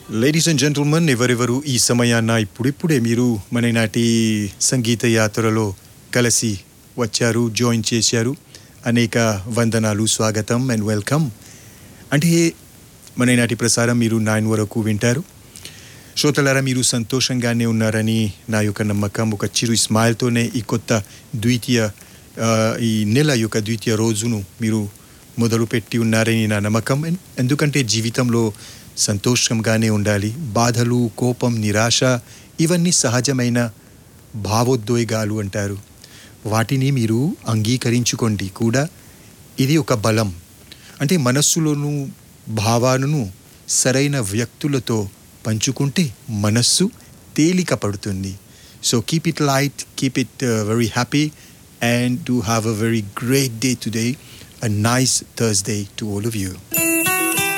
ladies and gentleman ఎవరెవరు ఈ సమయాన్న ఇప్పుడిప్పుడే మీరు మన నాటి సంగీత యాత్రలో కలిసి వచ్చారు జాయిన్ చేశారు అనేక వందనాలు స్వాగతం అండ్ వెల్కమ్ అంటే మన నాటి ప్రసారం మీరు నైన్ వరకు వింటారు శ్రోతలారా మీరు సంతోషంగానే ఉన్నారని నా యొక్క నమ్మకం ఒక చిరు స్మైల్తోనే ఈ కొత్త ద్వితీయ ఆ, ఈ నెల యొక్క ద్వితీయ రోజును మీరు మొదలుపెట్టి ఉన్నారని నా నమ్మకం ఎన్- ఎందుకంటే జీవితంలో సంతోషంగానే ఉండాలి బాధలు కోపం నిరాశ ఇవన్నీ సహజమైన భావోద్వేగాలు అంటారు వాటిని మీరు అంగీకరించుకోండి కూడా ఇది ఒక బలం అంటే మనస్సులోను భావాలను సరైన వ్యక్తులతో పంచుకుంటే మనస్సు తేలిక పడుతుంది so keep it light keep it very happy and to have a very great day today a nice Thursday to all of you